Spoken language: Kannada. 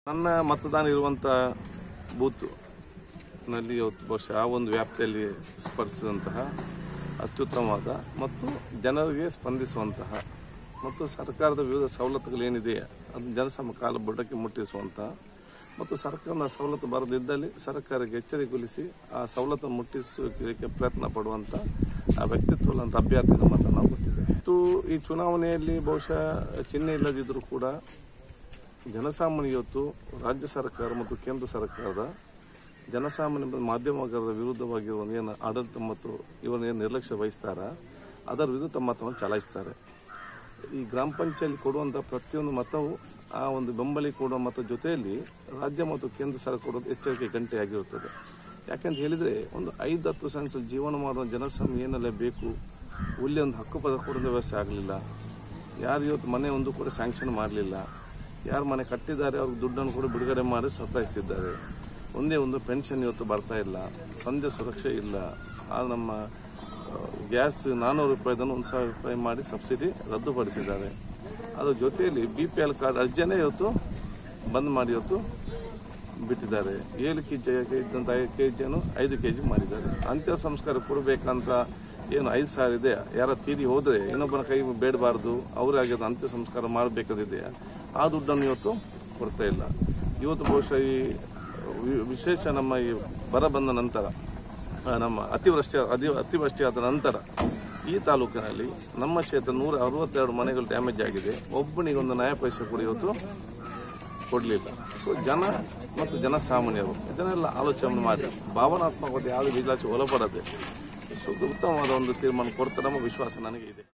ನನ್ನ ಮತದಾನ ಇರುವಂಥ ಬೂತು ನಲ್ಲಿ ಇವತ್ತು ಬಹುಶಃ ಆ ಒಂದು ವ್ಯಾಪ್ತಿಯಲ್ಲಿ ಸ್ಪರ್ಶಿಸಿದಂತಹ ಅತ್ಯುತ್ತಮವಾದ ಮತ್ತು ಜನರಿಗೆ ಸ್ಪಂದಿಸುವಂತಹ ಮತ್ತು ಸರ್ಕಾರದ ವಿವಿಧ ಸವಲತ್ತುಗಳೇನಿದೆ ಅದನ್ನು ಜನಸಮ ಕಾಲ ಬುಡಕ್ಕೆ ಮುಟ್ಟಿಸುವಂತಹ ಮತ್ತು ಸರ್ಕಾರದ ಸವಲತ್ತು ಬರದಿದ್ದಲ್ಲಿ ಸರ್ಕಾರಕ್ಕೆ ಎಚ್ಚರಿಗೊಳಿಸಿ ಆ ಸವಲತ್ತು ಮುಟ್ಟಿಸೋಕೆ ಪ್ರಯತ್ನ ಪಡುವಂಥ ಆ ವ್ಯಕ್ತಿತ್ವದಂಥ ಅಭ್ಯರ್ಥಿಗಳ ಮತ ನಾವು ಕೊಟ್ಟಿದ್ದೇವೆ ಮತ್ತು ಈ ಚುನಾವಣೆಯಲ್ಲಿ ಬಹುಶಃ ಚಿಹ್ನೆ ಇಲ್ಲದಿದ್ದರೂ ಕೂಡ ಜನಸಾಮಾನ್ಯ ಇವತ್ತು ರಾಜ್ಯ ಸರ್ಕಾರ ಮತ್ತು ಕೇಂದ್ರ ಸರ್ಕಾರದ ಜನಸಾಮಾನ್ಯ ಮತ್ತು ಮಾಧ್ಯಮ ವರ್ಗದ ವಿರುದ್ಧವಾಗಿರುವ ಏನು ಆಡಳಿತ ಮತ್ತು ಇವರೇನು ನಿರ್ಲಕ್ಷ್ಯ ವಹಿಸ್ತಾರ ಅದರ ವಿರುದ್ಧ ಮತವನ್ನು ಚಲಾಯಿಸ್ತಾರೆ ಈ ಗ್ರಾಮ ಪಂಚಾಯತ್ ಕೊಡುವಂಥ ಪ್ರತಿಯೊಂದು ಮತವು ಆ ಒಂದು ಬೆಂಬಲಿ ಕೊಡುವ ಮತ ಜೊತೆಯಲ್ಲಿ ರಾಜ್ಯ ಮತ್ತು ಕೇಂದ್ರ ಸರ್ಕಾರ ಕೊಡುವಂಥ ಎಚ್ಚರಿಕೆ ಗಂಟೆಯಾಗಿರುತ್ತದೆ ಯಾಕೆಂತ ಹೇಳಿದರೆ ಒಂದು ಐದು ಹತ್ತು ಸೆನ್ಸ್ ಜೀವನ ಮಾಡುವ ಜನಸಾಮಾನ್ಯ ಏನೆಲ್ಲ ಬೇಕು ಇಲ್ಲಿ ಒಂದು ಹಕ್ಕುಪದ ಕೊಡುವ ವ್ಯವಸ್ಥೆ ಆಗಲಿಲ್ಲ ಯಾರು ಇವತ್ತು ಮನೆ ಒಂದು ಕೂಡ ಸ್ಯಾಂಕ್ಷನ್ ಮಾಡಲಿಲ್ಲ ಯಾರು ಮನೆ ಕಟ್ಟಿದ್ದಾರೆ ಅವ್ರಿಗೆ ದುಡ್ಡನ್ನು ಕೂಡ ಬಿಡುಗಡೆ ಮಾಡಿ ಸತಾಯಿಸಿದ್ದಾರೆ ಒಂದೇ ಒಂದು ಪೆನ್ಷನ್ ಇವತ್ತು ಬರ್ತಾ ಇಲ್ಲ ಸಂಧ್ಯಾ ಸುರಕ್ಷೆ ಇಲ್ಲ ಆ ನಮ್ಮ ಆ, ಗ್ಯಾಸ್ ನಾನ್ನೂರು ರೂಪಾಯಿದನ್ನು ಒಂದು ಸಾವಿರ ರೂಪಾಯಿ ಮಾಡಿ ಸಬ್ಸಿಡಿ ರದ್ದುಪಡಿಸಿದ್ದಾರೆ ಅದ್ರ ಜೊತೆಯಲ್ಲಿ ಬಿ ಪಿ ಎಲ್ ಕಾರ್ಡ್ ಅರ್ಜಿಯನ್ನೇ ಇವತ್ತು ಬಂದ್ ಮಾಡಿ ಇವತ್ತು ಬಿಟ್ಟಿದ್ದಾರೆ ಏಳು ಕೆ ಜಿ ಇದ್ದಂಥ ಐದು ಕೆ ಜಿಯನ್ನು ಐದು ಕೆ ಜಿ ಮಾಡಿದ್ದಾರೆ ಅಂತ್ಯ ಸಂಸ್ಕಾರ ಕೊಡಬೇಕಂತ ಏನು ಐದು ಸಾವಿರ ಇದೆ ಯಾರ ತೀರಿ ಹೋದರೆ ಇನ್ನೊಬ್ಬನ ಕೈ ಬೇಡಬಾರ್ದು ಅವರೇ ಆಗಿದ್ದು ಅಂತ್ಯ ಸಂಸ್ಕಾರ ಮಾಡಬೇಕಾದಿದೆ ಆ ದುಡ್ಡನ್ನು ಇವತ್ತು ಕೊಡ್ತಾ ಇಲ್ಲ ಇವತ್ತು ಬಹುಶಃ ಈ ವಿ- ವಿಶೇಷ ನಮ್ಮ ಈ ಬರ ಬಂದ ನಂತರ ಆ, ನಮ್ಮ ಅತಿವೃಷ್ಟಿ ಅತಿ ಅತಿವೃಷ್ಟಿ ಆದ ನಂತರ ಈ ತಾಲೂಕಿನಲ್ಲಿ ನಮ್ಮ ಕ್ಷೇತ್ರ ನೂರ ಅರವತ್ತೆರಡು ಮನೆಗಳು ಡ್ಯಾಮೇಜ್ ಆಗಿದೆ ಒಬ್ಬನಿಗೆ ಒಂದು ನ್ಯಾಯ ಪೈಸೆ ಕೂಡ ಇವತ್ತು ಕೊಡಲಿಲ್ಲ ಸೊ ಜನ ಮತ್ತು ಜನಸಾಮಾನ್ಯರು ಇದನ್ನೆಲ್ಲ ಆಲೋಚನೆ ಮಾಡಿ ಭಾವನಾತ್ಮಕವಾದ ಯಾವುದೇ ವಿಲಾಸ ಒಳಪಡದೆ ಸೊ ಉತ್ತಮವಾದ ಒಂದು ತೀರ್ಮಾನ ಕೊಡ್ತಾರೆ ನಮ್ಮ ವಿಶ್ವಾಸ ನನಗೆ ಇದೆ